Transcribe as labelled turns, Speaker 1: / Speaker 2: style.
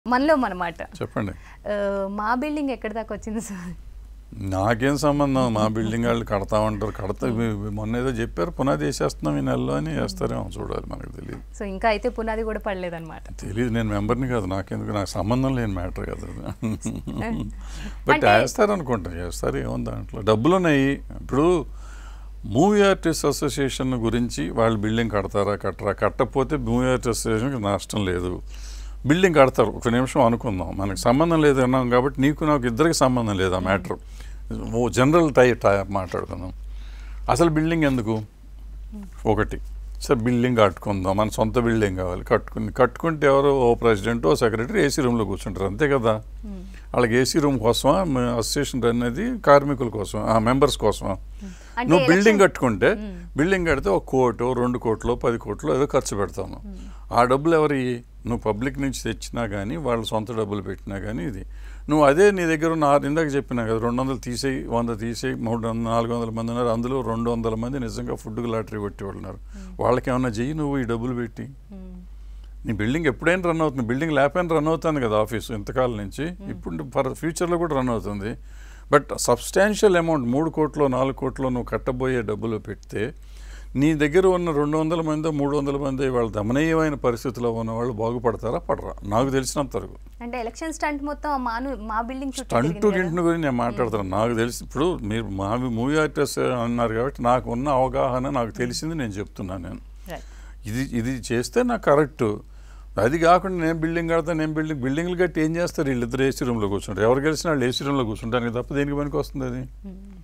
Speaker 1: మనలో మనమాట
Speaker 2: చెప్పండి
Speaker 1: ఆ, మా బిల్డింగ్ ఎక్కడి దాకా వచ్చింది సార్
Speaker 2: నాకేం సంబంధం మా బిల్డింగ్ వాళ్ళు కడతామంటారు కడతా మొన్న ఏదో చెప్పారు పునాది వేసేస్తున్నాం ఈ నెలలో అని వేస్తారేమో చూడాలి మనకు తెలియదు
Speaker 1: సో ఇంకా అయితే పునాది కూడా పడలేదన్నమాట
Speaker 2: తెలియదు నేను మెంబర్ని కాదు నాకెందుకు నాకు సంబంధం లేని మ్యాటర్ కదా అది. బట్
Speaker 1: అంటే-
Speaker 2: వేస్తారు అనుకుంటా చేస్తారు ఏముంది దాంట్లో డబ్బులు ఉన్నాయి ఇప్పుడు మూవీ ఆర్టిస్ట్ అసోసియేషన్ గురించి వాళ్ళు బిల్డింగ్ కడతారా కట్టరా కట్టకపోతే మూవీ ఆర్టిస్ట్ అసోసియేషన్కి నష్టం లేదు బిల్డింగ్ కడతారు ఒక నిమిషం అనుకుందాం మనకు సంబంధం లేదు అన్నాం కాబట్టి నీకు నాకు ఇద్దరికి సంబంధం లేదు ఆ మ్యాటర్ ఓ జనరల్ టై టై మాట్లాడుకుందాం అసలు బిల్డింగ్ ఎందుకు ఒకటి సార్ బిల్డింగ్ కట్టుకుందాం మన సొంత బిల్డింగ్ కావాలి కట్టుకుని కట్టుకుంటే ఎవరు ఓ ప్రెసిడెంట్ ఓ సెక్రటరీ ఏసీ రూమ్లో కూర్చుంటారు అంతే కదా వాళ్ళకి ఏసీ రూమ్ కోసమా మ- అసోసియేషన్ అనేది కార్మికుల కోసం ఆ మెంబర్స్ కోసమా
Speaker 1: అంటే
Speaker 2: నువ్వు బిల్డింగ్
Speaker 1: election-
Speaker 2: కట్టుకుంటే బిల్డింగ్ కడితే ఒక కోటు రెండు కోట్లు పది కోట్లు ఏదో ఖర్చు పెడతాను ఆ డబ్బులు ఎవరి నువ్వు పబ్లిక్ నుంచి తెచ్చినా కానీ వాళ్ళ సొంత డబ్బులు పెట్టినా కానీ ఇది నువ్వు అదే నీ దగ్గర ఉన్న ఆరు ఇందాక చెప్పినా కదా రెండు వందలు తీసేయి వంద తీసేయి మూడు వందల నాలుగు వందల మంది ఉన్నారు అందులో రెండు వందల మంది నిజంగా ఫుడ్కి లాటరీ కొట్టి వాళ్ళు ఉన్నారు వాళ్ళకి ఏమన్నా చెయ్యి నువ్వు ఈ డబ్బులు పెట్టి
Speaker 1: మ్మ్.
Speaker 2: నీ బిల్డింగ్ ఎప్పుడైనా రన్ అవుతుంది బిల్డింగ్ లేకపోయినా రన్ అవుతాను కదా ఆఫీస్ ఇంతకాలం నుంచి ఇప్పుడు ఫర్ ఫ్యూచర్లో కూడా రన్ అవుతుంది బట్ సబ్స్టాన్షియల్ అమౌంట్ మూడు కోట్లు నాలుగు కోట్లు నువ్వు కట్టబోయే డబ్బులు పెడితే నీ దగ్గర ఉన్న రెండు వందల మంది మూడు వందల మంది వాళ్ళ దమనీయమైన పరిస్థితిలో ఉన్న వాళ్ళు బాగుపడతారా పడరా నాకు తెలిసినంత వరకు
Speaker 1: అంటే ఎలక్షన్ స్టంట్ మొత్తం మాను మా బిల్డింగ్ చుట్టూ
Speaker 2: స్టంటు
Speaker 1: తిరిగింది కదా?
Speaker 2: గింటును గురించి నేను మాట్లాడుతున్నాను నాకు తెలిసి ఇప్పుడు మీరు మా మూవీ ఆర్టిస్ట్ అన్నారు కాబట్టి నాకు ఉన్న అవగాహన నాకు తెలిసింది నేను చెప్తున్నాను నేను
Speaker 1: Right.
Speaker 2: ఇది ఇది చేస్తే నాకు కరెక్ట్ అది కాకుండా నేను బిల్డింగ్ కడతా నేను బిల్డింగ్ బిల్డింగ్లు కట్టి ఏం చేస్తారు వీళ్ళిద్దరు ఏసీ రూమ్లో కూర్చుంటారు ఎవరు గెలిచినా వాళ్ళు ఏసీ రూమ్లో కూర్చుంటానికి తప్ప దేనికి పనికి వస్తుంది అది
Speaker 1: మ్మ్.